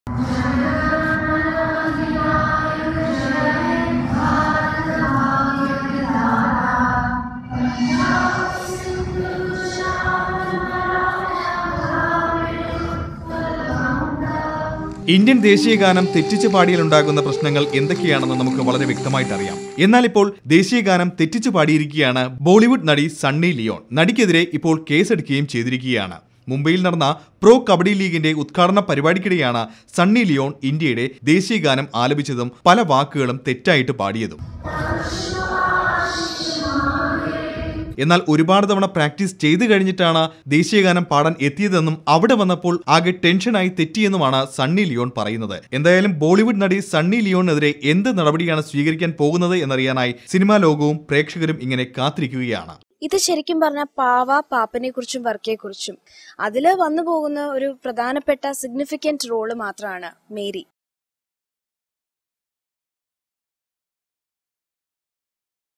Indian ദേശീയ ഗാനം തെറ്റിച്ച് പാടിയാലുണ്ടാകുന്ന പ്രശ്നങ്ങൾ എന്തൊക്കെയാണെന്ന് നമുക്ക് വളരെ വ്യക്തമായിട്ട് അറിയാം എന്നാൽ ഇപ്പോൾ ദേശീയ ഗാനം തെറ്റിച്ച് പാടിയിരിക്കുകയാണ് ബോളിവുഡ് നടി സണ്ണി ലിയോൺ നടിക്കെതിരെ ഇപ്പോൾ കേസെടുക്കുകയും ചെയ്തിരിക്കുകയാണ് മുംബൈയിൽ നടന്ന പ്രോ കബഡി ലീഗിന്റെ ഉദ്ഘാടന പരിപാടിക്കിടെയാണ് സണ്ണി ലിയോൺ ഇന്ത്യയുടെ ദേശീയ ഗാനം ആലപിച്ചതും പല വാക്കുകളും തെറ്റായിട്ട് പാടിയതും എന്നാൽ ഒരുപാട് തവണ പ്രാക്ടീസ് ചെയ്തു കഴിഞ്ഞിട്ടാണ് ദേശീയഗാനം പാടാൻ എത്തിയതെന്നും അവിടെ വന്നപ്പോൾ ആകെ ടെൻഷനായി തെറ്റിയെന്നുമാണ് സണ്ണി ലിയോൺ പറയുന്നത് എന്തായാലും ബോളിവുഡ് നടി സണ്ണി ലിയോണിനെതിരെ എന്ത് നടപടിയാണ് സ്വീകരിക്കാൻ പോകുന്നത് എന്നറിയാനായി സിനിമാ ലോകവും പ്രേക്ഷകരും ഇങ്ങനെ കാത്തിരിക്കുകയാണ് ഇത് ശരിക്കും പറഞ്ഞാൽ പാവ പാപ്പനെ കുറിച്ചും വർക്കയെ കുറിച്ചും അതില് വന്നു പോകുന്ന ഒരു പ്രധാനപ്പെട്ട സിഗ്നിഫിക്കന്റ് റോള് മാത്രമാണ് മേരി